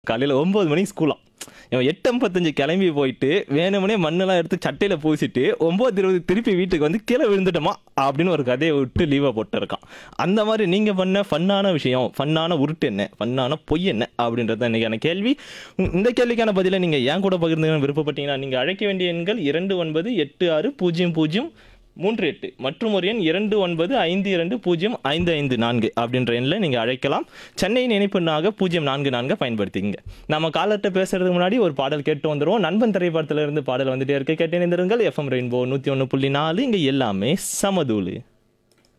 காலையில் ஒம்பது மணிக்கு ஸ்கூலாம் இவன் எட்டு ஐம்பத்தஞ்சு கிளம்பி போயிட்டு வேணுமனே மண்ணெல்லாம் எடுத்து சட்டையில் பூசிட்டு ஒம்பது இருபது திருப்பி வீட்டுக்கு வந்து கீழே விழுந்துட்டோமா அப்படின்னு ஒரு கதையை விட்டு லீவை போட்டிருக்கான் அந்த மாதிரி நீங்கள் பண்ண ஃபன்னான விஷயம் ஃபன்னான உருட்டு என்ன ஃபன்னான பொய் என்ன அப்படின்றது தான் இன்றைக்கான கேள்வி உம், இந்த கேள்விக்கான பதிலை நீங்கள் ஏன் கூட பகிர்ந்து விருப்பப்பட்டீங்கன்னா நீங்கள் அழைக்க வேண்டிய எண்கள் இரண்டு ஒன்பது எட்டு ஆறு பூஜ்ஜியம் பூஜ்ஜியம் மூன்று எட்டு மற்றும் ஒரு எண் இரண்டு ஒன்பது ஐந்து இரண்டு பூஜ்ஜியம் ஐந்து ஐந்து நான்கு அப்படின்ற எண்ணில் நீங்கள் அழைக்கலாம் சென்னையின் இணைப்புனாக பூஜ்ஜியம் நான்கு நான்கு பயன்படுத்திங்க நம்ம காலர்கிட்ட பேசுறதுக்கு முன்னாடி ஒரு பாடல் கேட்டு வந்துடுவோம் நண்பன் திரைப்படத்துல இருந்து பாடல் வந்துட்டே இருக்க கேட்டு இணைந்திருங்கள் எஃப்எம் ரெயின்போ நூற்றி ஒன்று புள்ளி நாலு இங்கே எல்லாமே சமதூளு